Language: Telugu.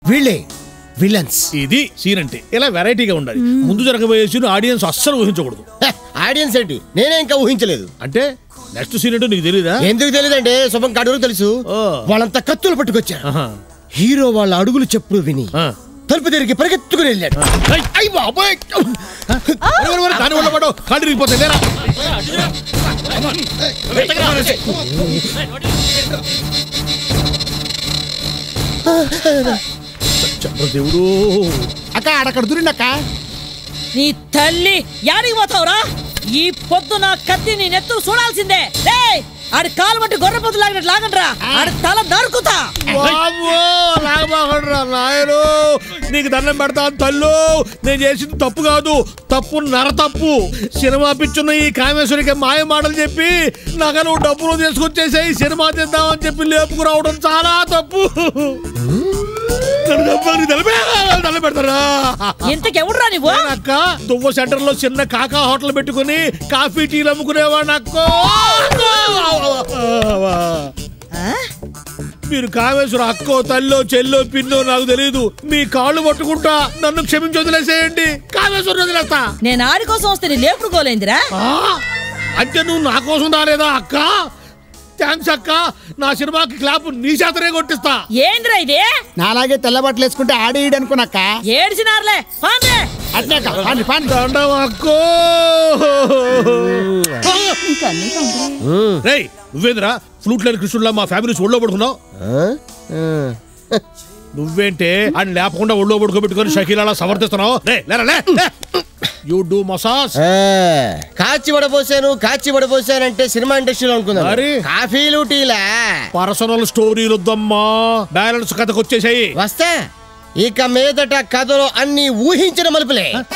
వీళ్ళే విలన్స్ ఇది సీన్ అంటే ఇలా వెరైటీగా ఉండాలి ముందు జరగబోయే సీన్ ఆడియన్స్ అస్సలు ఊహించకూడదు ఆడియన్స్ ఏంటి నేనే ఇంకా ఊహించలేదు అంటే నెక్స్ట్ సీన్ ఏంటో నీకు తెలీదా ఎందుకు తెలియదంటే శుభం కాడు తెలుసు ఓ. వాళ్ళంతా కత్తులు పట్టుకొచ్చారు ఆహా. హీరో వాళ్ళ అడుగులు చెప్పుడు విని ఆ. తలుపు తిరిగి పరిగెత్తుకుని వెళ్ళాడు ఏయ్, అయ్ బాబోయ్. ఒరే, ఒరే, ఒరే, దాని వల్ల పడవు కాళ్ళు ఇరిగిపోతాయి లేరా చంద్ర దేవుడు అక్క ఆడక్కడ దూరిండక్క నీ తల్లి యాడికి పోతావురా ఈ పొద్దు నా కత్తి నీ నెత్తు చూడాల్సిందే రేయ్ ఆడి కాలు మట్టి గొర్రె పొద్దు లాగినట్టు లాగండ్రా ఆడి తల నరుకుతా బాబో లాగబాగడ్రా నాయను నీకు దండం పెడతాను తల్లు నేను చేసింది తప్పు కాదు తప్పు నర తప్పు సినిమా పిచ్చున్న ఈ కామేశ్వరికి మాయ మాటలు చెప్పి నాకు నువ్వు డబ్బులు తీసుకొచ్చేసాయి సినిమా తీద్దామని చెప్పి లేపుకురావడం చాలా తప్పు నన్ను చంపడానికి తలపే- తల పెడతారా ఇంతకెవడురా నువ్వు అక్క దువ్వ సెంటర్ లో చిన్న కాకా హోటల్ పెట్టుకుని కాఫీ టీలు అమ్ముకునేవాడు అక్కో ఆ? మీరు కామేశ్వర అక్కో తల్లో చెల్లో పిన్నో నాకు తెలియదు మీ కాళ్ళు పట్టుకుంటా నన్ను క్షమించి వదిలేసేయండి కామేశ్వరం వదిలేస్తా నేను ఆడి కోసం వస్తే నీ లేపుడుకోలేందిరా ఆ? అంటే నువ్వు నా కోసం రాలేదా అక్క థ్యాంక్స్ అక్క నా సినిమాకి క్లాప్ నీ చేతనే కొట్టిస్తా ఏంద్రా ఇది నాలాగే తెల్ల బట్టలు వేసుకుంటే ఆడేయడు అనుకున్నాక్క ఏడ్చినారులే పాండే అట్నే అక్క పాండి పాండి దండం అక్కో రేయ్ నువ్వేంద్రా ఫ్లూట్ లేని కృష్ణుల్లా మా ఫ్యామిలీస్ ఒళ్ళో పడుకున్నావు నువ్వేంటే అని లేపకుండా ఒళ్ళో పడుకోబెట్టుకొని షకీలా సమర్థిస్తున్నావు రే లేరా లే యూ డూ మసాజ్ కాచి వడపోసాను కాచి వడపోసానంటే సినిమా ఇండస్ట్రీలో అనుకున్నాను మరి? కాఫీలు టీలా పర్సనల్ స్టోరీలు వద్దమ్మా బ్యాలెన్స్ కథకు వచ్చేసాయి వస్తా ఇక మీదట కథలో అన్ని ఊహించిన మలుపులే